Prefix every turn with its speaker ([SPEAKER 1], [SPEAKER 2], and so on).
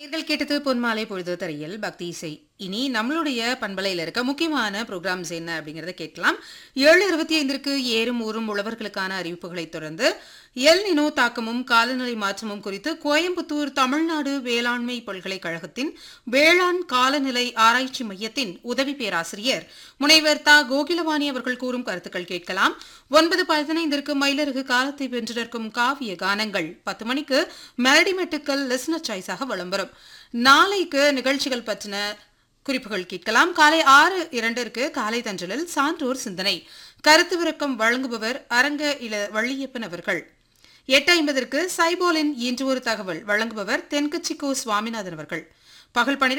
[SPEAKER 1] நீங்கள் கேட்டது பொன்மாலை பொழுது தரையில் பக்தி இசை இனி நம்மளுடைய பண்பலையில் இருக்க முக்கியமான ப்ரோக்ராம்ஸ் என்ன அப்படிங்கறத கேட்கலாம் ஏழு இருபத்தி ஐந்திற்கு ஏறும் ஊரும் உழவர்களுக்கான அறிவிப்புகளை தொடர்ந்து எல் நினோ தாக்கமும் காலநிலை மாற்றமும் குறித்து கோயம்புத்தூர் தமிழ்நாடு வேளாண்மை பல்கலைக்கழகத்தின் வேளாண் காலநிலை ஆராய்ச்சி மையத்தின் உதவி பேராசிரியர் முனைவர் தா கோகிலவாணி அவர்கள் கூறும் கருத்துக்கள் கேட்கலாம் ஒன்பது பதினைந்திற்கு மயிலருகு காலத்தை வென்று நிற்கும் காவிய கானங்கள் பத்து மணிக்கு மெலடி மெட்டுக்கள் லிஸ்னர் சாய்ஸாக வலம் வரும் நாளைக்கு நிகழ்ச்சிகள் பற்றின குறிப்புகள் கேட்கலாம் காலை ஆறு இரண்டிற்கு காலை தன்றலில் சான்றோர் சிந்தனை கருத்து விளக்கம் வழங்குபவர் அரங்க இள வள்ளியப்பன் அவர்கள் எட்டு ஐம்பதற்கு சைபோலின் இன்று ஒரு தகவல் வழங்குபவர் தென்கட்சிக்கோ சுவாமிநாதன் அவர்கள் பகல் பனிரெண்டு